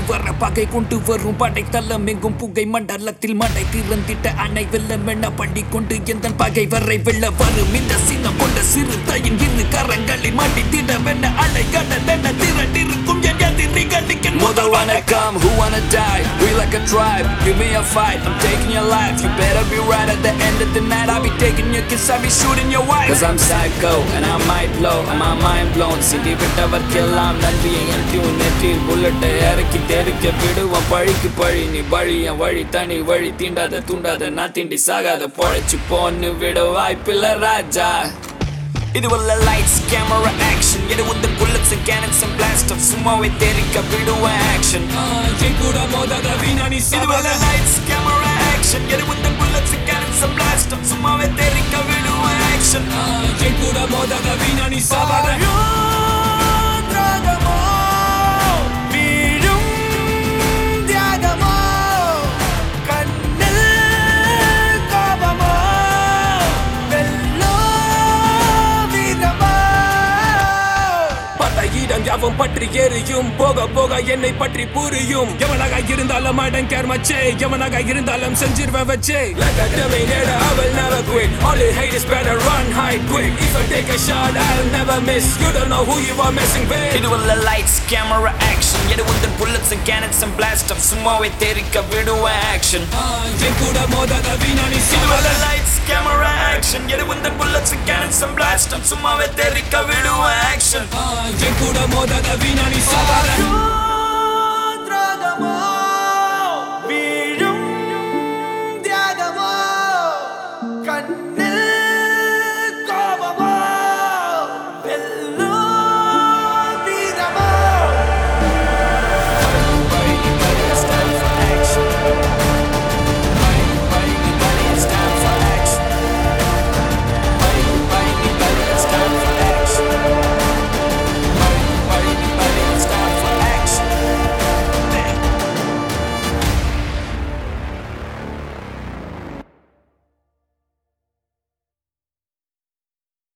வர பகை கொண்டு வரும் படை தள்ளம் எங்கும் புகை மண்டலத்தில் மடை திறந்திட்ட அணை வெள்ளம் என பள்ளி கொண்டு எந்த பகை வரை வெள்ள வரும் இந்த சின்னம் கொண்ட சிறு தாயின் இரு கரங்களில் மாட்டி திடவென அலை கடல் என திரண்டிருக்கும் என் எதிரிகளுக்கு முதல் வணக்கம் who wanna die we like a tribe give me a fight I'm taking your life you better be right at the end of the night I'll be taking your kiss I'll be shooting your wife Cause I'm psycho and I might blow and my mind blown city விட்டவர்க்கெல்லாம் நன்றியை என் tune நெற்றில் புல்லட்டை இறக்கி தெருக்க விடுவோம் பழிக்கு பழி நீ பழி என் வழி தனி வழி தீண்டாத தூண்டாத நான் தீண்டி சாகாத பொழைச்சு போன்னு விட வாய்ப்பில்ல ராஜா இது உள்ள லைட்ஸ் கேமரா ஆக்ஷன் இது உள்ள bullets cannons and blast off சும்மாவே தெரிக்க விடுவேன் ஆக்ஷன் என் கூட மோதாத வீணா நீ இது உள்ள லைட்ஸ் கேமரா ஆக்ஷன் இது உள்ள bullets cannons and blast off சும்மாவே தெரிக்க விடுவேன் ஆக்ஷன் என் கூட மோதாத வீணா நீ சாவாத வீழும் தியாகமோ கண்ணில் கோபமோ வெல்லோ வீரமோ படையிடம் யாவும் பற்றி எரியும் போக போக என்னை பற்றி புரியும் எவனாக இருந்தாலும் அடன் கேர் மச்சே எவனாக இருந்தாலும் செஞ்சிருவேன் வச்சே Like a terminator, I will never quit All you hate is better run, hide quick If I take a shot, I'll never miss You don't know who you are messing with இது உள்ள lights camera action இது உள்ள bullets cannons and blast off சும்மாவே தெரிக்க விடுவேன் action என் கூட மோதாத வீணா நீ இது உள்ள சாவாத லைட்ஸ் கேமரா ஆக்ஷன் இது உள்ள bullets cannons and blast off சும்மாவே தெரிக்க விடுவேன் ஆக்ஷன் என் கூட மோதாத வீணா நீ சாவாத தியாகமோ